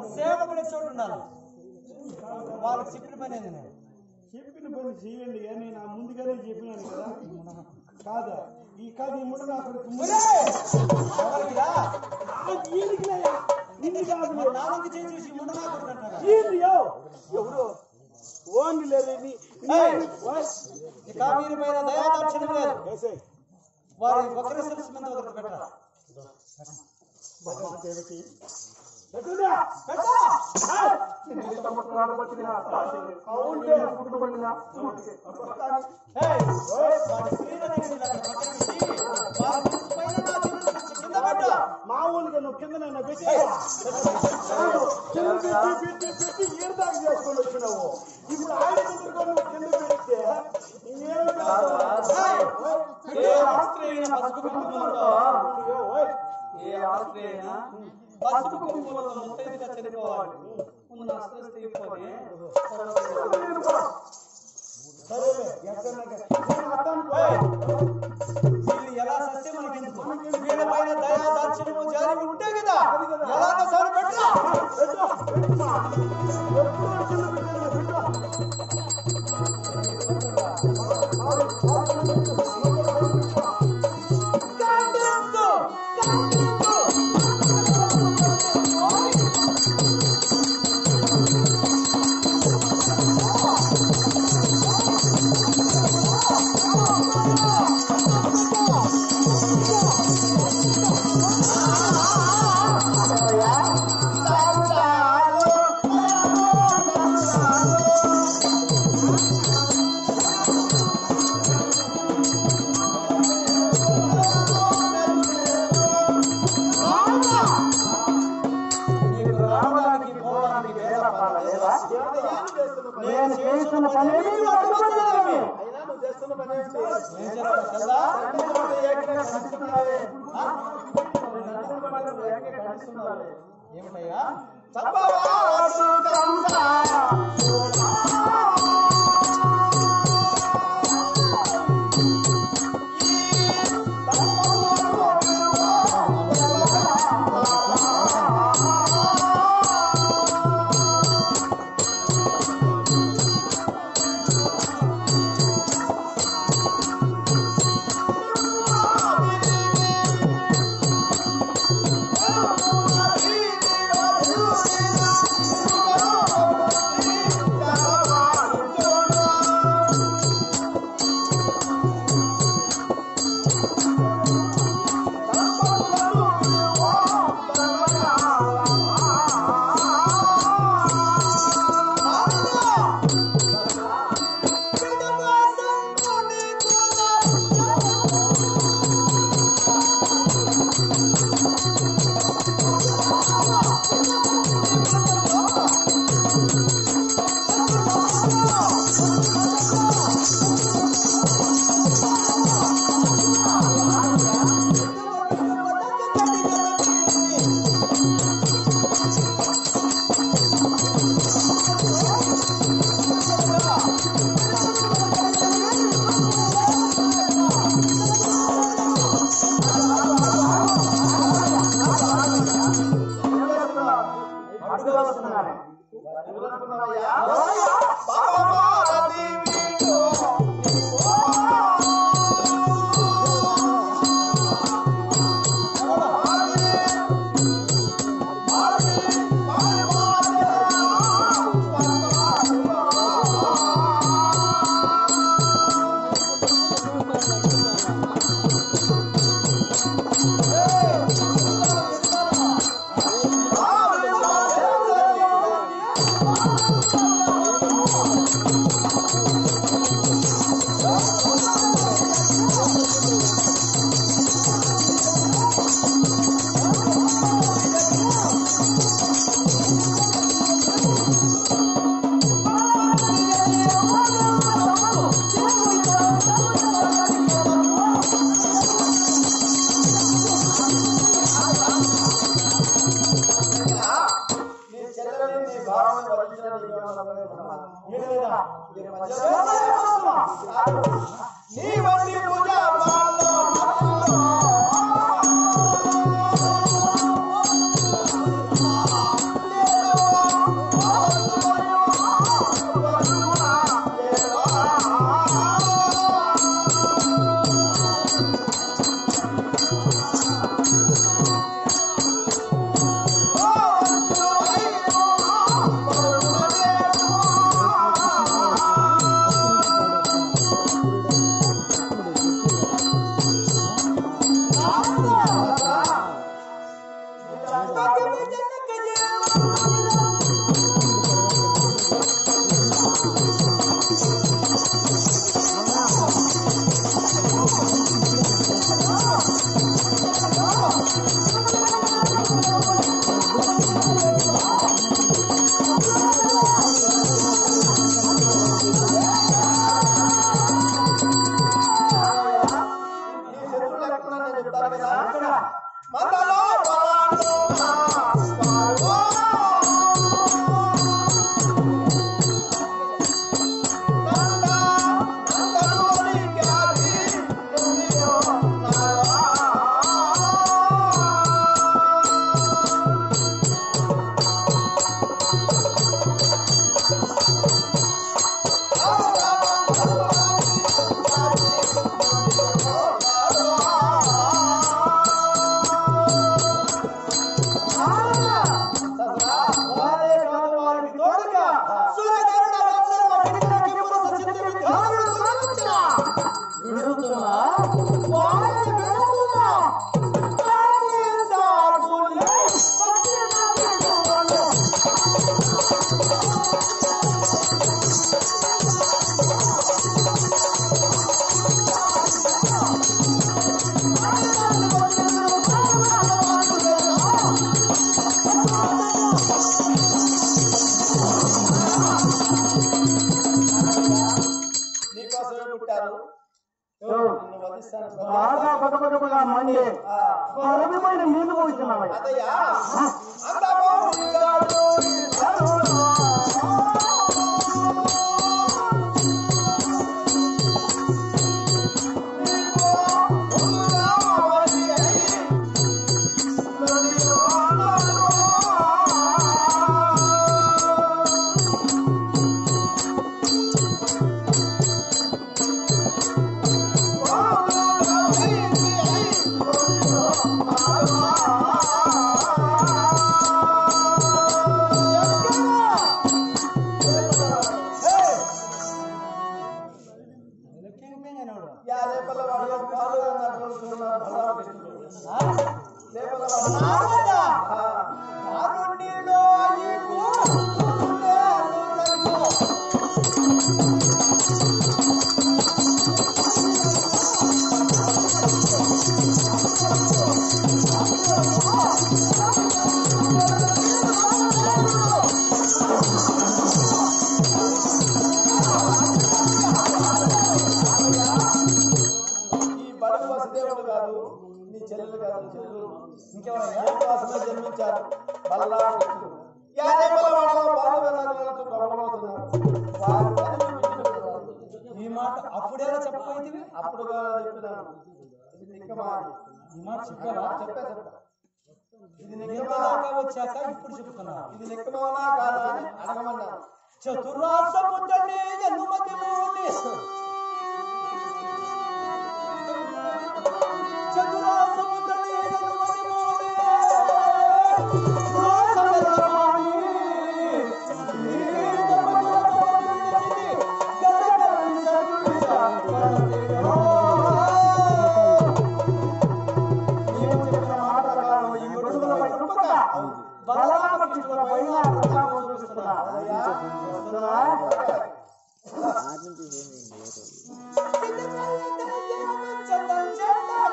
సేవకుడే చోటు ఉండాలి వాళ్ళకి చెప్పిన పని ఏంది నేను చెప్పిన పని చేయండి కానీ నా ముందుగానే చెప్పినాను కదా కాదా ఈ కాదు ఈ ముడ నాకు ఎవరికిరా ఈయనకినయ్యా నిన్ను కాదు మరి నాలుగు చేయి చూసి ముండనా కొడుకుంటారా ఈయనయో ఎవరు ఓన్లీ లేదు నీ- ఏయ్! ఓయ్. ఇక వీరి పైన దయాదాక్షిణ్యం లేదు వేసేయ్. వారి ఒకరి శిరస్సు మీద ఒకరికి పెట్టాలి పెట్టుదా? పెట్టా! ఏయ్! ఏయ్! వాడి స్త్రీలను తీసుకుని అక్కడ పక్కన పెట్టి, వారి శిరస్సు పైన నా శిరస్సు నుంచి కింద పెట్టు. మా ఊళ్ళకి నువ్వు కింద నన్ను పెట్టి కింద పెట్టి పెట్టి పెట్టి ఈడదాకా చేసుకొని వచ్చినావు ఇప్పుడు ఆయన ముందుగా నువ్వు కింద పెడితే ఇంకేం ఏయ్! ఏ ఆస్త్రి అయినా పసుపు కుంకుమలతో, ఓయ్ ఏ ఆస్త్రి అయినా పసుపు కుంకుమలతో ముత్తైదుగా చనిపోవాలి. ఉన్న అస్త్ర స్త్రీతోనే సరేలే ఎక్కడన్నా అర్థానికి ఏయ్! వీళ్ళు ఎలా సత్యం మనకెందుకు? వీళ్ళ పైన దయా దాక్షిణ్యము జారి ఉంటే కదా ఎలాగో సరే పెట్టరా పెట్టు, పెట్టుమా. ఎప్పుడు కింద పెట్టాను పెట్టు ఖండించు! ఖండించు! నీకు రావడానికి పోవడానికి వేల పాల లేదా నేను చేస్తున్న పని అడ్డుపడలేదేమి? అయినా నువ్వు చేస్తున్న పని ఏంటి? ఏం చేస్తావు తెలుసా? తండ్రి ఏకంగా ఖండిస్తున్నావే. ఆ? నువ్వు ఏకంగా ఖండిస్తున్నావే. ఏమిటయ్యా అడ్డుగా వస్తున్నానే. ఎవరనుకున్నావయ్యా? నీ చెల్లెలని నీ భావాన్ని వరించిన నీ జీవనంలో ఉన్నావా? ఏమైనా దీని మధ్యలో నీ వంటి పూజ బాల్లో నన్ను ఈ శత్రువులు ఎక్కడ నేను చెప్తాను కదా మందలో బలాలు పాలు. నంద నందలోని ఖ్యాతి నువ్వు నావా. నీకోసమే పుట్టారు నిన్ను వధిస్తాను బాగా పగపగపగా మండే ఆ, పరమైన నీళ్లు పోతున్నాయి అదయ్యా అందమో నీగాడు, నీగాడు. నీకు ముందుగా వడి అయి, నదిలో నడువా. ఈ బడుగు వసుదేవుడు కాదు నీ చెల్లెలు కాదు చెల్లెలు ఇంకెవరయ్యా కోసమే జన్మించారు బల్లా యాదే బలవాడలో బాలు వెళ్ళగలతో గొడవలవుతున్నారు వారు పని వీళ్ళు కాదు. ఈ మాట అప్పుడేలా చెప్పబోయింది అప్పుడు కూడా చెప్తున్నాను ఇది నిక్కమాలి ఈ మాట చెప్పావా చెప్పా చెప్పా ఇది నిక్కమా నిర్మలాగా వచ్చాక ఇప్పుడు చెప్తున్నా ఇది నిక్కమనా కాదా అని అడగమన్నాను చతురాసముద్రని ఎన్నుమతి మూని చతురాసముద్రని ఎన్నుమతి మూని రోషవెల్లమాని నీవు చెప్పిన మాట ప్రకారం ఈ గొడుగులపై కృపగా బలరామకృష్ణుల పైన ప్రతాపం చూస్తున్నా చూస్తున్నా? చందం చెందా